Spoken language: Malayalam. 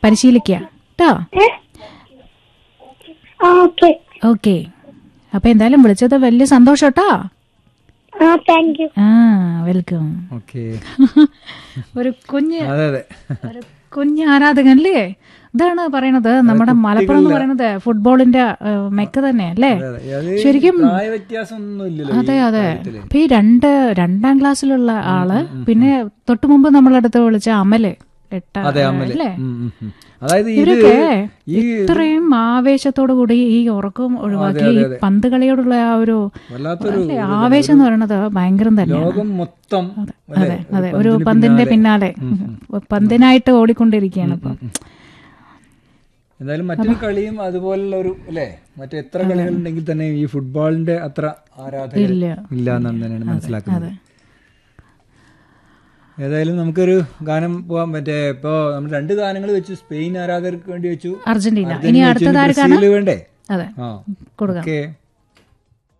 പരിശീലിക്കുക കേട്ടോ ഏ ആ ഓക്കെ ഓക്കെ അപ്പൊ എന്തായാലും വിളിച്ചത് വലിയ സന്തോഷം കേട്ടോ ആ താങ്ക് യു ആ വെൽക്കം ഓക്കെ ഒരു കുഞ്ഞ് അതെ അതെ ഒരു കുഞ്ഞ് ആരാധകൻ അല്ലേ ഇതാണ് പറയണത് നമ്മുടെ മലപ്പുറം എന്ന് പറയുന്നത് ഫുട്ബോളിന്റെ ആ, മെക്ക തന്നെ അല്ലേ അതെ, അത് ശരിക്കും പ്രായ വ്യത്യാസം ഒന്നും ഇല്ലല്ലോ ഈ അതെ അതെ കാര്യത്തില്. അപ്പൊ ഈ രണ്ട് രണ്ടാം ക്ലാസ്സിലുള്ള ആള് പിന്നെ തൊട്ടു മുമ്പ് നമ്മളടുത്ത് വിളിച്ച അമല് എട്ടാ അതെ അമ്മല് അല്ലേ ഉം, ഉം, ഉം. അതായത് ഇത് ഇവരൊക്കെ ഈ ഇത്രയും ആവേശത്തോടു കൂടി ഈ ഉറക്കം ഒഴിവാക്കി ഈ പന്ത് കളിയോടുള്ള ആ ഒരു വല്ലാത്തൊരു അല്ലേ, ആവേശം എന്ന് പറയുന്നത് ഭയങ്കരം തന്നെയാണ് ലോകം മൊത്തം അതെ അതെ ഒരു പന്തിന്റെ പിന്നാലെ പന്തിനായിട്ട് ഓടിക്കൊണ്ടിരിക്കുകയാണ് ഇപ്പൊ എന്തായാലും മറ്റൊരു കളിയും അതുപോലുള്ള ഒരു അല്ലേ മറ്റെത്ര കളികൾ ഉണ്ടെങ്കിൽ തന്നെ ഈ ഫുട്ബോളിന്റെ അത്ര ആരാധകർ ഇല്ല ഇല്ല എന്നാണ് തന്നെയാണ് മനസ്സിലാക്കുന്നത് ഏതായാലും നമുക്കൊരു ഗാനം പോവാൻ മറ്റേ ഇപ്പോ നമ്മൾ രണ്ട് ഗാനങ്ങൾ വെച്ചു സ്പെയിൻ ആരാധകർക്ക് വേണ്ടി വെച്ചു അർജന്റീന അർജന്റീന ഇനി വെച്ചു, അടുത്തത് ഇനി ആർക്കാണ് ബ്രസീല് വേണ്ടേ അതെ ആ കൊടുക്കാം ഓക്കെ